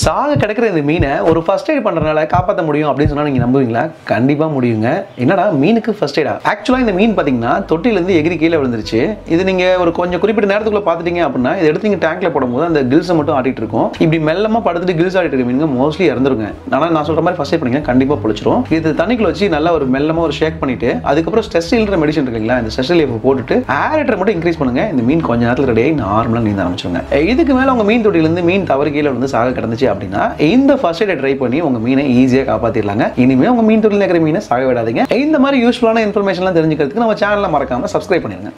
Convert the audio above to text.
சாக கிடக்கிற இந்த மீனை ஒரு ஃபர்ஸ்ட் எய்ட் பண்றதுனால காப்பாற்ற முடியும் அப்படின்னு சொன்னா நீங்க நம்புவீங்களா கண்டிப்பா முடியுங்க என்னடா மீனுக்கு ஃபர்ஸ்ட் எய்டா ஆக்சுவலா இந்த மீன் பாத்தீங்கன்னா தொட்டிலேருந்து எகிரி கீழே விழுந்துருச்சு இது நீங்க ஒரு கொஞ்சம் குறிப்பிட்ட நேரத்துக்குள்ள பாத்துட்டீங்க அப்படின்னா இதை எடுத்து நீங்க டேங்க்ல போடும்போது அந்த கில்ஸை மட்டும் ஆடிட்டு இருக்கும் இப்படி மெல்லமா படுத்துட்டு கில்ஸ் ஆடிட்டு இருக்க மீனுங்க மோஸ்ட்லி இறந்துருங்க ஆனா நான் சொல்ற மாதிரி ஃபர்ஸ்ட் எய்ட் பண்ணீங்க கண்டிப்பா பொழிச்சிரும் இது தண்ணிக்குள்ள வச்சு நல்லா ஒரு மெல்லமா ஒரு ஷேக் பண்ணிட்டு அதுக்கப்புறம் ஸ்ட்ரெஸ் இல்லற மெடிசன் இருக்கு இல்லைங்களா இந்த ஸ்ட்ரெஸ் ரிலீஃப் போட்டுட்டு ஏரேட்டர் மட்டும் இன்க்ரீஸ் பண்ணுங்க இந்த மீன் கொஞ்ச நேரத்தில் ரெடி ஆகி நார்மலாக நீந்த ஆரம்பிச்சுங்க இதுக்கு மேலே உங்க மீன் தொட்டிலேருந்து மீன் தவறு கீழே வந்து சாக கிடந்துச்சு அப்படின்னா இந்த ஃபர்ஸ்ட் எய்டை ட்ரை பண்ணி உங்க மீனை ஈஸியாக காப்பாற்றிடலாங்க இனிமேல் உங்க மீன் தொட்டில் இருக்கிற மீனை சாக விடாதீங்க இந்த மாதிரி யூஸ்ஃபுல்லான இன்ஃபர்மேஷன்லாம் தெரிஞ்சுக்கிறதுக்கு நம்ம சேனலை மறக்காம சப்ஸ்கிரைப் பண்ணிருங்க